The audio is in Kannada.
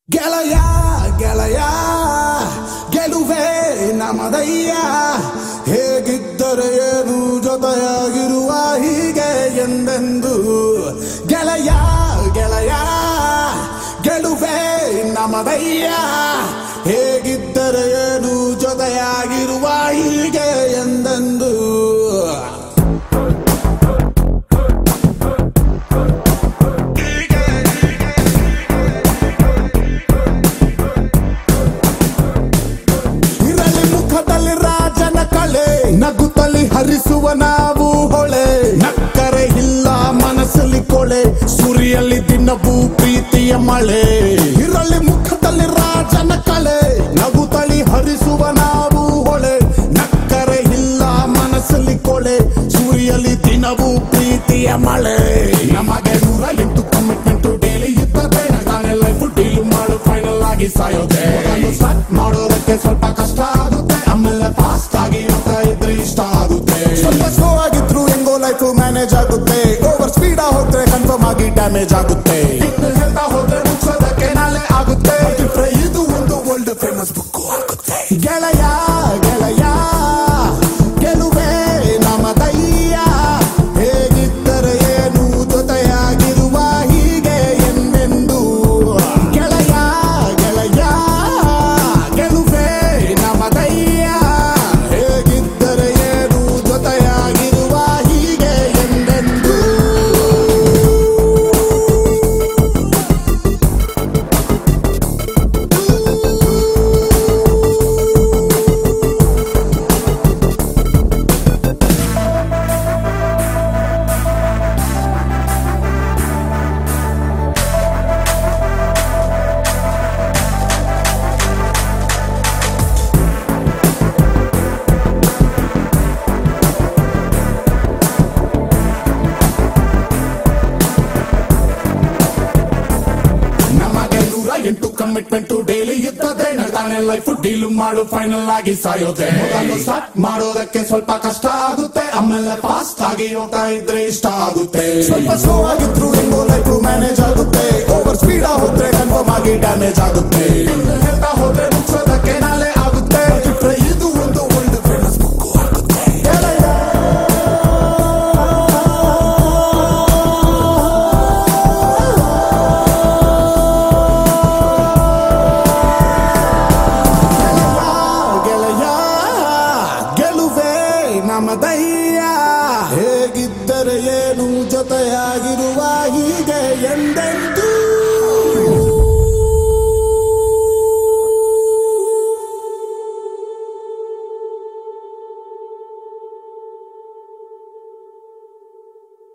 ಗೆಳೆಯ ಗೆಳೆಯ ಗೆಲುವೆ ನಮದಯ್ಯ ಹೇಗಿದ್ದರೆ ಏನು ಜೊತೆಯಾಗಿರುವ ಹೀಗೆ ಎಂದೆಂದು ಗೆಳೆಯ ಗೆಳೆಯ ಗೆಲುವೆ ನಮದಯ್ಯ ಹೇಗಿದ್ದರೆ ಏನು ಜೊತೆಯಾಗಿರುವ ಹೀಗೆ ಎಂದೆಂದು ಇರಲಿ ಮುಖದಲ್ಲಿ ರಾಜನ ಕಳೆ ನಗುತ್ತಲಿ ಹರಿಸುವ ನಾವು ಹೊಳೆ ನಕ್ಕರೆ ಇಲ್ಲ ಮನಸ್ಸಲ್ಲಿ ಕೊಳೆ ಸುರಿಯಲ್ಲಿ ದಿನವೂ ಪ್ರೀತಿಯ ಮಳೆ ಇರಲಿ ಮುಖದಲ್ಲಿ ರಾಜನ ಕಳೆ ನಗುತ್ತಲಿ ಹರಿಸುವ ನಾವು ಹೊಳೆ ನಕ್ಕರೆ ಇಲ್ಲ ಮನಸ್ಸಲ್ಲಿ ಕೊಳೆ ಸೂರ್ಯಲಿ ದಿನವೂ ಪ್ರೀತಿಯ ಮಳೆ ನಮಗೆ ನೂರ ಎಂಟು ಕಮಿಟ್ಮೆಂಟ್ ಡೈಲಿ ಇರ್ತದೆ ನಾನೇ ಲೈಫ್ ಡೀಲ್ ಮಾಡು ಫೈನಲ್ ಆಗಿ ಸಾಯೋದೆ ಸ್ಟಾರ್ಟ್ ಮಾಡೋದಕ್ಕೆ ಸ್ವಲ್ಪ ಕಷ್ಟ ಆಗುತ್ತೆ ಆಮೇಲೆ ಫಾಸ್ಟ್ ಆಗಿ ಹೋಗ್ತಾ ಇದ್ರೆ ಇಷ್ಟ ಆಗುತ್ತೆ ಸ್ವಲ್ಪ ಸ್ಲೋ ಆಗಿದ್ರು ಹೆಂಗೋ ಲೈಫ್ ಮ್ಯಾನೇಜ್ ಆಗುತ್ತೆ ಓವರ್ ಸ್ಪೀಡ್ ಹೋದ್ರೆ ಕನ್ಫರ್ಮ್ ಆಗಿ ಡ್ಯಾಮೇಜ್ ಆಗುತ್ತೆ ಇನ್ನು ಹೇಳ್ತಾ ಹೋದ್ರೆ ಮುಗಿಸೋದಕ್ಕೆ ನಾಳೆ ಆಗುತ್ತೆ ಬಿಟ್ರೆ ಇದು ಒಂದು ವರ್ಲ್ಡ್ ಫೇಮಸ್ ಬುಕ್ ಆಗುತ್ತೆ ಗೆಳೆಯ ಗೆಳೆಯ ಗೆಲುವೆ ನಮದಯ್ಯ ಹೇಗಿದ್ದರೆ ಏನು ಜೊತೆಯಾಗಿರುವ ಹೀಗೆ ಎಂದೆಂದು ಗೆಳೆಯ ಗೆಳೆಯ ಗೆಲುವೆ ನಮದಯ್ಯ ಹೇಗಿದ್ದರೆ ಏನು ಜೊತೆಯಾಗಿರುವ ಹೀಗೆ ಎಂದೆಂದು ನಮಗೆ ನೂರ ಎಂಟು ಕಮಿಟ್ಮೆಂಟ್ ಡೈಲಿ ಇರ್ತದೆ ನಡ್ದಾನೆ ಲೈಫ್ ಡೀಲ್ ಮಾಡು ಫೈನಲ್ ಆಗಿ ಸಾಯೋದೆ ಮೊದಲು ಸ್ಟಾರ್ಟ್ ಮಾಡೋದಕ್ಕೆ ಸ್ವಲ್ಪ ಕಷ್ಟ ಆಗುತ್ತೆ ಆಮೇಲೆ ಫಾಸ್ಟ್ ಆಗಿ ಹೋಗ್ತಾ ಇದ್ರೆ ಇಷ್ಟ ಆಗುತ್ತೆ ಸ್ವಲ್ಪ ಸ್ಲೋ ಆಗಿದ್ರು ಹೆಂಗೋ ಲೈಫ್ ಮ್ಯಾನೇಜ್ ಆಗುತ್ತೆ